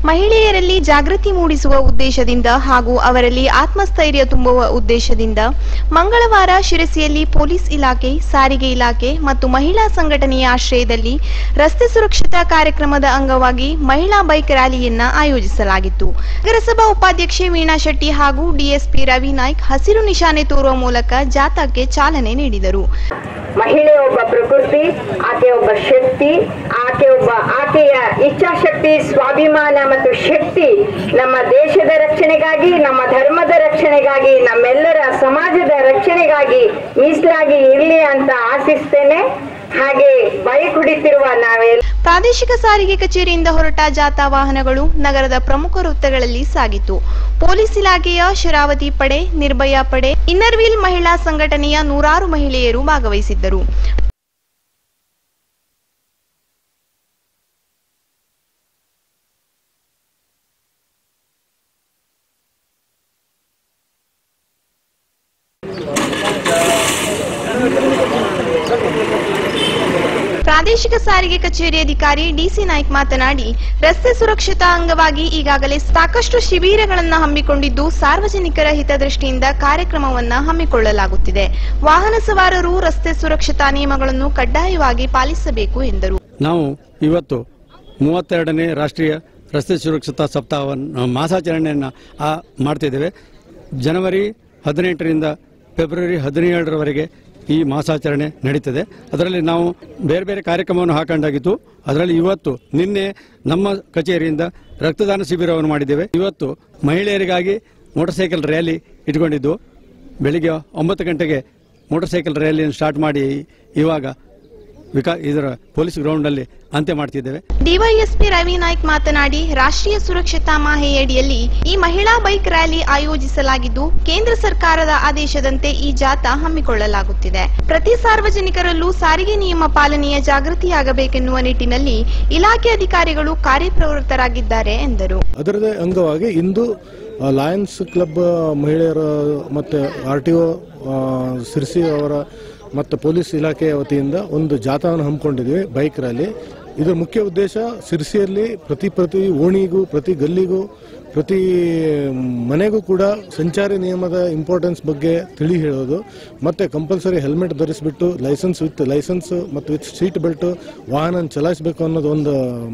ಮಹಿಳೆಯರಲ್ಲಿ ಜಾಗೃತಿ ಮೂಡಿಸುವ ಉದ್ದೇಶದಿಂದ ಹಾಗೂ ಅವರಲ್ಲಿ ಆತ್ಮಸ್ಥೈರ್ಯ ತುಂಬುವ ಉದ್ದೇಶದಿಂದ ಮಂಗಳವಾರ ಶಿರಸಿಯಲ್ಲಿ ಪೊಲೀಸ್ ಇಲಾಖೆ ಸಾರಿಗೆ ಇಲಾಖೆ ಮತ್ತು ಮಹಿಳಾ ಸಂಘಟನೆಯ ಆಶ್ರಯದಲ್ಲಿ ರಸ್ತೆ ಸುರಕ್ಷತಾ ಕಾರ್ಯಕ್ರಮದ ಅಂಗವಾಗಿ ಮಹಿಳಾ ಬೈಕ್ ರ್ಯಾಲಿಯನ್ನ ಆಯೋಜಿಸಲಾಗಿತ್ತು ನಗರಸಭಾ ಉಪಾಧ್ಯಕ್ಷೆ ವೀಣಾ ಶೆಟ್ಟಿ ಹಾಗೂ ಡಿಎಸ್ಪಿ ರವಿ ನಾಯ್ಕ್ ಹಸಿರು ನಿಶಾನೆ ತೋರುವ ಮೂಲಕ ಜಾಥಾಕ್ಕೆ ಚಾಲನೆ ನೀಡಿದರು ಮಹಿಳೆ ಒಬ್ಬ ಪ್ರಕೃತಿ ಆಕೆ ಒಬ್ಬ ಶಕ್ತಿ ಆಕೆ ಒಬ್ಬ ಆಕೆಯ ಇಚ್ಛಾಶಕ್ತಿ ಸ್ವಾಭಿಮಾನ ಮತ್ತು ಶಕ್ತಿ ನಮ್ಮ ದೇಶದ ರಕ್ಷಣೆಗಾಗಿ ನಮ್ಮ ಧರ್ಮದ ರಕ್ಷಣೆಗಾಗಿ ನಮ್ಮೆಲ್ಲರ ಸಮಾಜದ ರಕ್ಷಣೆಗಾಗಿ ಮೀಸಲಾಗಿ ಇರಲಿ ಅಂತ ಆಶಿಸ್ತೇನೆ ಹಾಗೆ ಬೈಕ್ ಹೊಡಿತಿರುವ ನಾವೆಲ್ಲ ಪ್ರಾದೇಶಿಕ ಸಾರಿಗೆ ಕಚೇರಿಯಿಂದ ಹೊರಟ ಜಾಥಾ ವಾಹನಗಳು ನಗರದ ಪ್ರಮುಖ ವೃತ್ತಗಳಲ್ಲಿ ಸಾಗಿತು ಪೊಲೀಸ್ ಇಲಾಖೆಯ ಶರಾವತಿ ಪಡೆ ನಿರ್ಭಯ ಪಡೆ ಇನ್ನರ್ವೀಲ್ ಮಹಿಳಾ ಸಂಘಟನೆಯ ನೂರಾರು ಮಹಿಳೆಯರು ಭಾಗವಹಿಸಿದ್ದರು ಪ್ರಾದೇಶಿಕ ಸಾರಿಗೆ ಕಚೇರಿ ಅಧಿಕಾರಿ ಡಿಸಿ ನಾಯ್ಕ್ ಮಾತನಾಡಿ ರಸ್ತೆ ಸುರಕ್ಷತಾ ಅಂಗವಾಗಿ ಈಗಾಗಲೇ ಸಾಕಷ್ಟು ಶಿಬಿರಗಳನ್ನು ಹಮ್ಮಿಕೊಂಡಿದ್ದು ಸಾರ್ವಜನಿಕರ ಹಿತದೃಷ್ಟಿಯಿಂದ ಕಾರ್ಯಕ್ರಮವನ್ನ ಹಮ್ಮಿಕೊಳ್ಳಲಾಗುತ್ತಿದೆ ವಾಹನ ಸವಾರರು ರಸ್ತೆ ಸುರಕ್ಷತಾ ನಿಯಮಗಳನ್ನು ಕಡ್ಡಾಯವಾಗಿ ಪಾಲಿಸಬೇಕು ಎಂದರು ನಾವು ಇವತ್ತು ಮೂವತ್ತೆರಡನೇ ರಾಷ್ಟ್ರೀಯ ರಸ್ತೆ ಸುರಕ್ಷತಾ ಸಪ್ತಾಹವನ್ನು ಮಾಸಾಚರಣೆಯನ್ನು ಆ, ಮಾಡ್ತಿದ್ದೇವೆ ಜನವರಿ ಹದಿನೆಂಟರಿಂದ ಫೆಬ್ರವರಿ ಹದಿನೇಳರವರೆಗೆ ಈ ಮಾಸಾಚರಣೆ ನಡೀತದೆ ಅದರಲ್ಲಿ ನಾವು ಬೇರೆ ಬೇರೆ ಕಾರ್ಯಕ್ರಮವನ್ನು ಹಾಕೊಂಡಾಗಿತ್ತು ಅದರಲ್ಲಿ ಇವತ್ತು ನಿನ್ನೆ ನಮ್ಮ ಕಚೇರಿಯಿಂದ ರಕ್ತದಾನ ಶಿಬಿರವನ್ನು ಮಾಡಿದ್ದೇವೆ ಇವತ್ತು ಮಹಿಳೆಯರಿಗಾಗಿ ಮೋಟಾರ್ ಸೈಕಲ್ ರ್ಯಾಲಿ ಇಟ್ಕೊಂಡಿದ್ದು ಬೆಳಿಗ್ಗೆ ಒಂಬತ್ತು ಗಂಟೆಗೆ ಮೋಟಾರ್ ಸೈಕಲ್ ರ್ಯಾಲಿಯನ್ನು ಸ್ಟಾರ್ಟ್ ಮಾಡಿ ಇವಾಗ ವಿಕಾ ಇದರ ಪೊಲೀಸ್ ಗ್ರೌಂಡ್ನಲ್ಲಿ ಅಂತ್ಯ ಮಾಡ್ತಿದ್ದೇವೆ ಡಿವೈಎಸ್ಪಿ ರವಿ ನಾಯ್ಕ್ ಮಾತನಾಡಿ ರಾಷ್ಟ್ರೀಯ ಸುರಕ್ಷತಾ ಮಾಹೆಯಡಿಯಲ್ಲಿ ಈ ಮಹಿಳಾ ಬೈಕ್ ರ್ಯಾಲಿ ಆಯೋಜಿಸಲಾಗಿದ್ದು ಕೇಂದ್ರ ಸರ್ಕಾರದ ಆದೇಶದಂತೆ ಈ ಜಾಥಾ ಹಮ್ಮಿಕೊಳ್ಳಲಾಗುತ್ತಿದೆ ಪ್ರತಿ ಸಾರ್ವಜನಿಕರಲ್ಲೂ ಸಾರಿಗೆ ನಿಯಮ ಪಾಲನೆಯ ಜಾಗೃತಿಯಾಗಬೇಕೆನ್ನುವ ನಿಟ್ಟಿನಲ್ಲಿ ಇಲಾಖೆ ಅಧಿಕಾರಿಗಳು ಕಾರ್ಯಪ್ರವೃತ್ತರಾಗಿದ್ದಾರೆ ಎಂದರು ಅದರದೇ ಅಂಗವಾಗಿ ಇಂದು ಆ, ಲಯನ್ಸ್ ಕ್ಲಬ್ ಮಹಿಳೆಯರ ಮತ್ತು ಆರ್ ಟಿ ಒ ಸಿರ್ಸಿ ಅವರ ಮತ್ತು ಪೊಲೀಸ್ ಇಲಾಖೆಯ ವತಿಯಿಂದ ಒಂದು ಜಾಥಾವನ್ನು ಹಮ್ಮಿಕೊಂಡಿದ್ವಿ ಬೈಕ್ ರ್ಯಾಲಿ ಇದರ ಮುಖ್ಯ ಉದ್ದೇಶ ಸಿರ್ಸಿಯಲ್ಲಿ ಪ್ರತಿ ಪ್ರತಿ ಓಣಿಗೂ ಪ್ರತಿ ಗಲ್ಲಿಗೂ ಪ್ರತಿ ಮನೆಗೂ ಕೂಡ ಸಂಚಾರಿ ನಿಯಮದ ಇಂಪಾರ್ಟೆನ್ಸ್ ಬಗ್ಗೆ ತಿಳಿ ಹೇಳೋದು ಮತ್ತೆ ಕಂಪಲ್ಸರಿ ಹೆಲ್ಮೆಟ್ ಧರಿಸಿಬಿಟ್ಟು ಲೈಸೆನ್ಸ್ ವಿತ್ ಲೈಸೆನ್ಸ್ ಮತ್ತು ವಿತ್ ಸೀಟ್ ಬೆಲ್ಟ್ ವಾಹನ ಚಲಾಯಿಸಬೇಕು ಅನ್ನೋದು ಒಂದು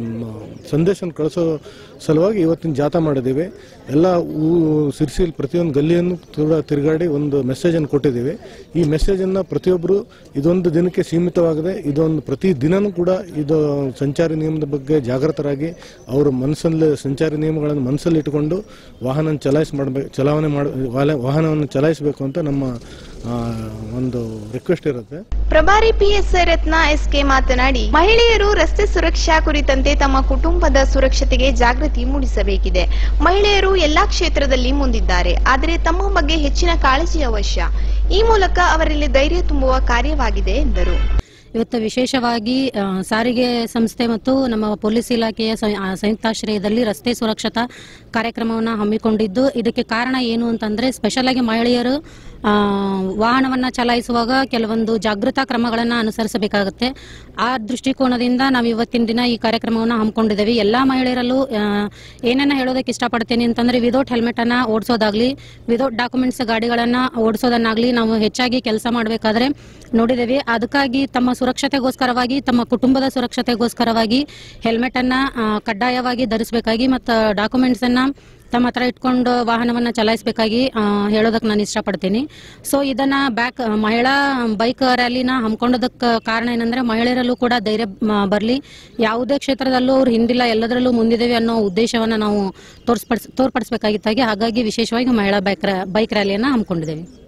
ಸಂದೇಶ ಕಳಿಸೋ ಸಲುವಾಗಿ ಇವತ್ತಿನ ಜಾಥಾ ಮಾಡಿದ್ದೀವಿ ಎಲ್ಲ ಊ ಸಿರ್ಸಿಲ್ ಪ್ರತಿಯೊಂದು ಗಲ್ಲಿಯನ್ನು ಕೂಡ ತಿರುಗಾಡಿ ಒಂದು ಮೆಸೇಜನ್ನು ಕೊಟ್ಟಿದ್ದೀವಿ ಈ ಮೆಸೇಜನ್ನು ಪ್ರತಿಯೊಬ್ಬರು ಇದೊಂದು ದಿನಕ್ಕೆ ಸೀಮಿತವಾಗದೆ ಇದೊಂದು ಪ್ರತಿ ದಿನನೂ ಕೂಡ ಇದು ಸಂಚಾರಿ ನಿಯಮದ ಬಗ್ಗೆ ಜಾಗೃತರಾಗಿ ಅವರ ಮನಸ್ಸಲ್ಲಿ ಸಂಚಾರಿ ನಿಯಮಗಳನ್ನು ಮನಸ್ಸಲ್ಲಿ ಇಟ್ಟುಕೊಂಡು ವಾಹನ ಚಲಾಯಿಸ್ ಮಾಡಬೇಕು ಚಲಾವಣೆ ಮಾಡ ವಾಲ- ವಾಹನವನ್ನು ಚಲಾಯಿಸಬೇಕು ಅಂತ ನಮ್ಮ ಆ, ಒಂದು ರಿಕ್ವೆಸ್ಟ್ ಇರುತ್ತೆ ಪ್ರಭಾರಿ ಪಿಎಸ್ಐ ರತ್ನ ಎಸ್ಕೆ ಮಾತನಾಡಿ ಮಹಿಳೆಯರು ರಸ್ತೆ ಸುರಕ್ಷಾ ಕುರಿತಂತೆ ತಮ್ಮ ಕುಟುಂಬದ ಸುರಕ್ಷತೆಗೆ ಜಾಗೃತಿ ಮೂಡಿಸಬೇಕಿದೆ ಮಹಿಳೆಯರು ಎಲ್ಲಾ ಕ್ಷೇತ್ರದಲ್ಲಿ ಮುಂದಿದ್ದಾರೆ ಆದರೆ ತಮ್ಮ ಬಗ್ಗೆ ಹೆಚ್ಚಿನ ಕಾಳಜಿ ಅವಶ್ಯ ಈ ಮೂಲಕ ಅವರಲ್ಲಿ ಧೈರ್ಯ ತುಂಬುವ ಕಾರ್ಯವಾಗಿದೆ ಎಂದರು ಇವತ್ತು ವಿಶೇಷವಾಗಿ ಆ, ಸಾರಿಗೆ ಸಂಸ್ಥೆ ಮತ್ತು ನಮ್ಮ ಪೊಲೀಸ್ ಇಲಾಖೆಯ ಸಂ- ಆ, ಸಂಯುಕ್ತಾಶ್ರಯದಲ್ಲಿ ರಸ್ತೆ ಸುರಕ್ಷತಾ ಕಾರ್ಯಕ್ರಮವನ್ನು ಹಮ್ಮಿಕೊಂಡಿದ್ದು ಇದಕ್ಕೆ ಕಾರಣ ಏನು ಅಂತಂದ್ರೆ ಸ್ಪೆಷಲ್ ಆಗಿ ಮಹಿಳೆಯರು ಆ, ವಾಹನವನ್ನ ಚಲಾಯಿಸುವಾಗ ಕೆಲವೊಂದು ಜಾಗೃತಾ ಕ್ರಮಗಳನ್ನು ಅನುಸರಿಸಬೇಕಾಗುತ್ತೆ ಆ ದೃಷ್ಟಿಕೋನದಿಂದ ನಾವು ಇವತ್ತಿನ ದಿನ ಈ ಕಾರ್ಯಕ್ರಮವನ್ನು ಹಮ್ಮಿಕೊಂಡಿದ್ದೇವೆ ಎಲ್ಲಾ ಮಹಿಳೆಯರಲ್ಲೂ ಆ, ಏನನ್ನ ಹೇಳೋದಕ್ಕೆ ಇಷ್ಟಪಡ್ತೇನೆ ಅಂತಂದ್ರೆ ವಿದೌಟ್ ಹೆಲ್ಮೆಟ್ ಅನ್ನ ಓಡಿಸೋದಾಗ್ಲಿ ವಿದೌಟ್ ಡಾಕ್ಯುಮೆಂಟ್ಸ್ ಗಾಡಿಗಳನ್ನ ಓಡಿಸೋದನ್ನಾಗ್ಲಿ ನಾವು ಹೆಚ್ಚಾಗಿ ಕೆಲಸ ಮಾಡಬೇಕಾದ್ರೆ ನೋಡಿದ್ದೇವೆ ಅದಕ್ಕಾಗಿ ತಮ್ಮ ಸುರಕ್ಷತೆಗೋಸ್ಕರವಾಗಿ ತಮ್ಮ ಕುಟುಂಬದ ಸುರಕ್ಷತೆಗೋಸ್ಕರವಾಗಿ ಹೆಲ್ಮೆಟ್ ಅನ್ನ ಆ, ಕಡ್ಡಾಯವಾಗಿ ಧರಿಸಬೇಕಾಗಿ ಮತ್ತು ಡಾಕ್ಯುಮೆಂಟ್ಸ್ ಅನ್ನ ತಮ್ಮ ಹತ್ರ ಇಟ್ಕೊಂಡು ವಾಹನವನ್ನ ಚಲಾಯಿಸಬೇಕಾಗಿ ಹೇಳೋದಕ್ಕೆ ನಾನು ಇಷ್ಟಪಡ್ತೀನಿ ಸೊ ಇದನ್ನ ಬ್ಯಾಕ್ ಮಹಿಳಾ ಬೈಕ್ ರ್ಯಾಲಿನ ಹಮ್ಮಿಕೊಂಡೋದಕ್ಕೆ ಕಾರಣ ಏನಂದ್ರೆ ಮಹಿಳೆಯರಲ್ಲೂ ಕೂಡ ಧೈರ್ಯ ಮ, ಬರ್ಲಿ ಯಾವುದೇ ಕ್ಷೇತ್ರದಲ್ಲೂ ಅವ್ರು ಹಿಂದಿಲ್ಲ ಎಲ್ಲದರಲ್ಲೂ ಮುಂದಿದ್ದೇವೆ ಅನ್ನೋ ಉದ್ದೇಶವನ್ನ ನಾವು ತೋರ್ಸ್ಪಡಿಸ್ ತೋರ್ಪಡಿಸಬೇಕಾಗಿತ್ತಾಗಿ ಹಾಗಾಗಿ ವಿಶೇಷವಾಗಿ ಮಹಿಳಾ ಬೈಕ್ ರ್ಯಾ- ಬೈಕ್ ರ್ಯಾಲಿಯನ್ನ ಹಮ್ಮಿಕೊಂಡಿದ್ದೇವೆ